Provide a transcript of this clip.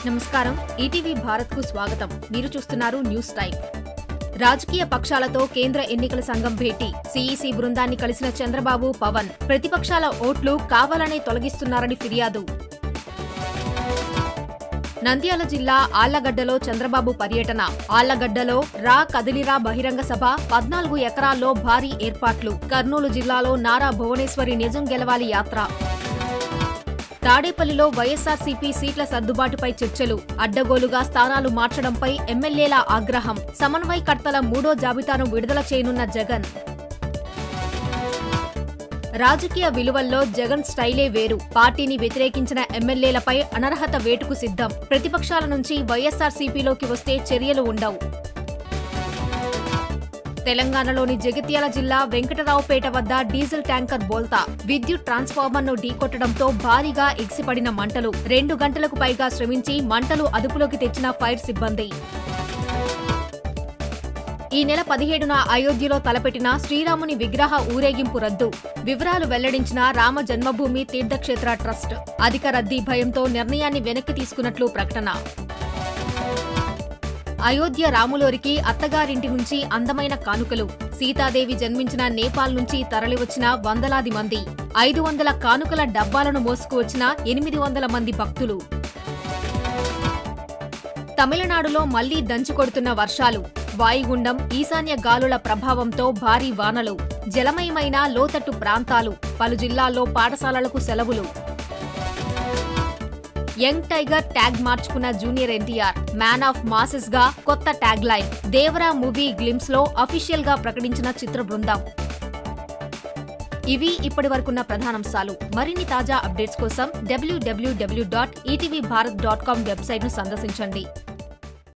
నమస్కారం ఈటీవీ భారత్ కు స్వాగతం మీరు చూస్తున్నారు న్యూస్ టైం రాజకీయ పక్షాలతో కేంద్ర ఎన్నికల సంఘం భేటీ సీఈసీ బృందాన్ని కలిసిన చంద్రబాబు పవన్ ప్రతిపక్షాల ఓట్లు కావాలనే తొలగిస్తున్నారని ఫిర్యాదు నంద్యాల జిల్లా ఆళ్లగడ్డలో చంద్రబాబు పర్యటన ఆళ్లగడ్డలో రా కదిలిరా బహిరంగ సభ పద్నాలుగు ఎకరాల్లో భారీ ఏర్పాట్లు కర్నూలు జిల్లాలో నారా భువనేశ్వరి నిజం గెలవాలి యాత్ర తాడేపల్లిలో వైఎస్సార్సీపీ సీట్ల సర్దుబాటుపై చర్చలు అడ్డగోలుగా స్థానాలు మార్చడంపై ఎమ్మెల్యేల ఆగ్రహం సమన్వయకర్తల మూడో జాబితాను విడుదల చేయనున్న జగన్ రాజకీయ విలువల్లో జగన్ స్టైలే వేరు పార్టీని వ్యతిరేకించిన ఎమ్మెల్యేలపై అనర్హత వేటుకు సిద్ధం ప్రతిపక్షాల నుంచి వైఎస్సార్సీపీలోకి వస్తే చర్యలు ఉండవు తెలంగాణలోని జగిత్యాల జిల్లా వెంకటరావుపేట వద్ద డీజిల్ ట్యాంకర్ బోల్తా విద్యుత్ ట్రాన్స్ఫార్మర్ ను ఢీకొట్టడంతో భారీగా ఎగిసిపడిన మంటలు రెండు గంటలకు పైగా శ్రమించి మంటలు అదుపులోకి తెచ్చిన ఫైర్ సిబ్బంది ఈ నెల పదిహేడున అయోధ్యలో తలపెట్టిన శ్రీరాముని విగ్రహ ఊరేగింపు రద్దు వివరాలు వెల్లడించిన రామ జన్మభూమి తీర్థక్షేత్ర ట్రస్ట్ అధిక రద్దీ భయంతో నిర్ణయాన్ని వెనక్కి తీసుకున్నట్లు ప్రకటన అయోధ్య రాములోరికి అత్తగారింటి నుంచి అందమైన కానుకలు సీతాదేవి జన్మించిన నేపాల్ నుంచి తరలివచ్చిన వందలాది మంది ఐదు వందల కానుకల డబ్బాలను మోసుకువచ్చిన ఎనిమిది వందల మంది భక్తులు తమిళనాడులో మళ్లీ దంచుకొడుతున్న వర్షాలు వాయుగుండం ఈశాన్య గాలుల ప్రభావంతో భారీ వానలు జలమయమైన లోతట్టు ప్రాంతాలు పలు జిల్లాల్లో పాఠశాలలకు సెలవులు యంగ్ టైగర్ ట్యాగ్ మార్చుకున్న junior NTR man of masses గా కొత్త tagline Devara movie glimpse లో అఫీషియల్ గా ప్రకటించిన చిత్ర బృందం ఇవి ఇప్పటి వరకున్న ప్రధానాంశాలు మరిన్ని తాజా అప్డేట్స్ కోసం WWW dot ETV Bharat dot com website ను సందర్శించండి